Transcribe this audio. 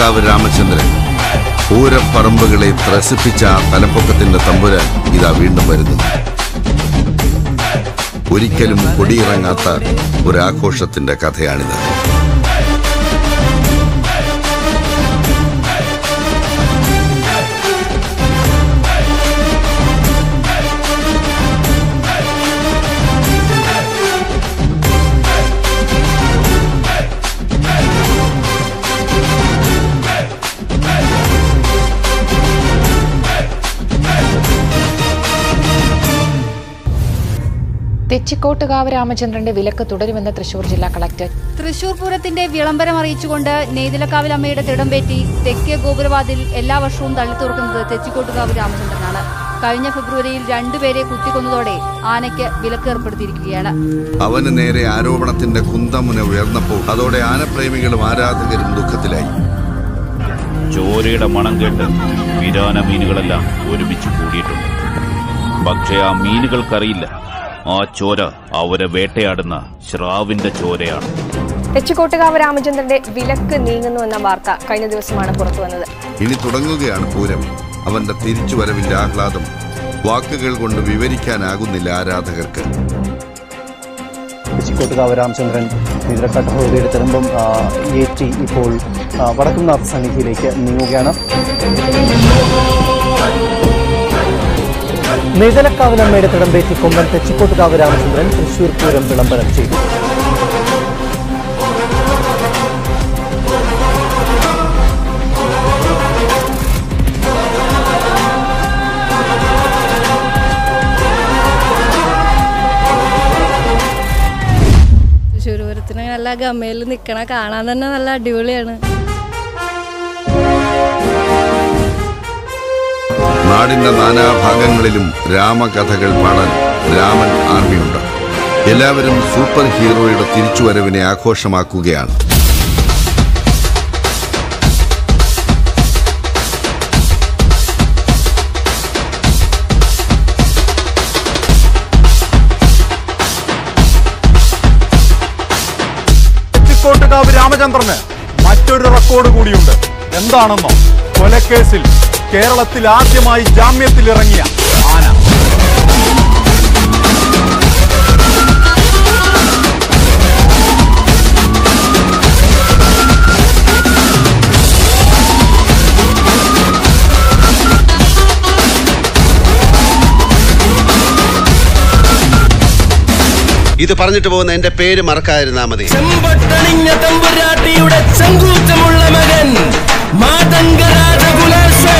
തെച്ചിക്കോട്ടുകാവ് രാമചന്ദ്രൻ പൂരപ്പറമ്പുകളെ ത്രസിപ്പിച്ച ആ തലപ്പൊക്കത്തിന്റെ തമ്പുരാൻ ഇതാ വീണ്ടും വരുന്നു ഒരിക്കലും കൊടിയിറങ്ങാത്ത ഒരാഘോഷത്തിന്റെ കഥയാണിത് തെച്ചിക്കോട്ടുകാവ് രാമചന്ദ്രന്റെ വിലക്ക് തുടരുമെന്ന് തൃശൂർ ജില്ലാ കളക്ടർ തൃശൂർ പൂരത്തിന്റെ വിളംബരം അറിയിച്ചുകൊണ്ട് നെയ്തിലക്കാവിലമ്മയുടെ തിടംപേറ്റി തെക്കേ ഗോപുരവാതിൽ എല്ലാ വർഷവും തള്ളി തുറക്കുന്നത് തെച്ചിക്കോട്ടുകാവ് രാമചന്ദ്രനാണ് കഴിഞ്ഞ ഫെബ്രുവരിയിൽ രണ്ടുപേരെ കുത്തിക്കൊന്നതോടെ ആനയ്ക്ക് വിലക്ക് ഏർപ്പെടുത്തിയിരിക്കുകയാണ് അവന് നേരെ ആരോപണത്തിന്റെ കുന്തമുന ഉയർന്നപ്പോൾ അതോടെ ആനപ്രേമികളും ആരാധകരും ദുഃഖത്തിലായി ചോരയുടെ മണം കേട്ട് വിരാന മീനുകളെല്ലാം ഒരുമിച്ച് കൂടിയിട്ടുണ്ട് പക്ഷേ ആ മീനുകൾക്കറിയില്ല ആ ചോര അവരെ വേട്ടയാടുന്ന ശ്രാവിന്റെ ചോരയാണ് തെച്ചിക്കോട്ടുകാവ് രാമചന്ദ്രന്റെ വിലക്ക് നീങ്ങുന്നുവെന്ന വാർത്ത കഴിഞ്ഞ ദിവസമാണ് പുറത്തുവന്നത് ഇനി തുടങ്ങുകയാണ് പൂരം അവന്റെ തിരിച്ചുവരവിന്റെ ആഹ്ലാദം വാക്കുകൾ കൊണ്ട് വിവരിക്കാനാകുന്നില്ല ആരാധകർക്ക് തെച്ചിക്കോട്ടുകാവ് രാമചന്ദ്രൻ നിദ്രക്കാട്ട് ഭഗവതിയുടെ തിരുമ്പം ആ, ഏറ്റി ഇപ്പോൾ ആ, വടക്കുംനാഥ സന്നിധിയിലേക്ക് നീങ്ങുകയാണ് നെയ്തലക്കാവിലമ്മയുടെ തിടമ്പേറ്റി കൊമ്പൻ തെച്ചിക്കോട്ടുകാവ് രാമചന്ദ്രൻ തൃശൂർ പൂരം വിളംബരം ചെയ്തു തൃശ്ശൂർ പൂരത്തിന് നല്ല ഗമയിൽ നിൽക്കണ കാണാൻ തന്നെ നല്ല അടിപൊളിയാണ് നാടിന്റെ നാനാഭാഗങ്ങളിലും രാമകഥകൾ പാടാൻ രാമൻ ആർമിയുണ്ട് എല്ലാവരും സൂപ്പർ ഹീറോയുടെ തിരിച്ചുവരവിനെ ആഘോഷമാക്കുകയാണ് തെച്ചിക്കോട്ടുകാവ് രാമചന്ദ്രന് മറ്റൊരു റെക്കോർഡ് കൂടിയുണ്ട് എന്താണെന്നോ കൊലക്കേസിൽ കേരളത്തിൽ ആദ്യമായി ജാമ്യത്തിലിറങ്ങിയ ആന ഇത് പറഞ്ഞിട്ട് പോകുന്ന എന്റെ പേര് മറക്കാതിരുന്നാ മതി ചെമ്പട്ടണിഞ്ഞ തമ്പുരാട്ടിയുടെ ചങ്കൂറ്റമുള്ള മകൻ മാതംഗരാജകുലേശ്വര